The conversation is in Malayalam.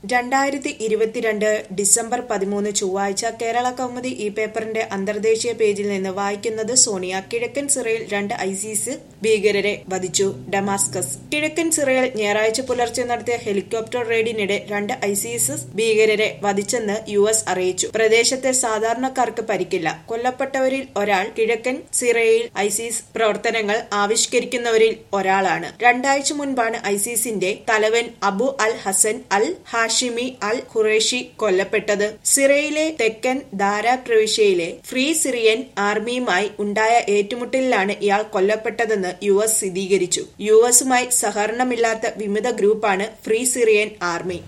രണ്ടായിരത്തി ഇരുപത്തിരണ്ട് ഡിസംബർ പതിമൂന്ന് ചൊവ്വാഴ്ച കേരള കൗമുദി ഈ പേപ്പറിന്റെ അന്തർദേശീയ പേജിൽ നിന്ന് വായിക്കുന്നത് സോണിയ കിഴക്കൻ സിറയിൽ രണ്ട് ഐസിസ് ഭീകരരെ വധിച്ചു ഡമാസ്കസ് കിഴക്കൻ സിറയിൽ ഞായറാഴ്ച പുലർച്ചെ നടത്തിയ ഹെലികോപ്റ്റർ റെയ്ഡിനിടെ രണ്ട് ഐസിസ് ഭീകരരെ വധിച്ചെന്ന് യു എസ് അറിയിച്ചു പ്രദേശത്തെ സാധാരണക്കാർക്ക് പരിക്കില്ല കൊല്ലപ്പെട്ടവരിൽ ഒരാൾ കിഴക്കൻ സിറയിൽ ഐസിസ് പ്രവർത്തനങ്ങൾ ആവിഷ്കരിക്കുന്നവരിൽ ഒരാളാണ് രണ്ടാഴ്ച മുൻപാണ് ഐസിസിന്റെ തലവൻ അബു അൽ ഹസൻ അൽ ഹാഷിമി അൽ ഖുറേഷി കൊല്ലപ്പെട്ടത് സിറയിലെ തെക്കൻ ദാര പ്രവിശ്യയിലെ ഫ്രീ സിറിയൻ ആർമിയുമായി ഉണ്ടായ ഏറ്റുമുട്ടലിലാണ് ഇയാൾ കൊല്ലപ്പെട്ടതെന്ന് യു എസ് സ്ഥിരീകരിച്ചു യു എസുമായി സഹകരണമില്ലാത്ത വിമത ഗ്രൂപ്പാണ് ഫ്രീ സിറിയൻ ആർമി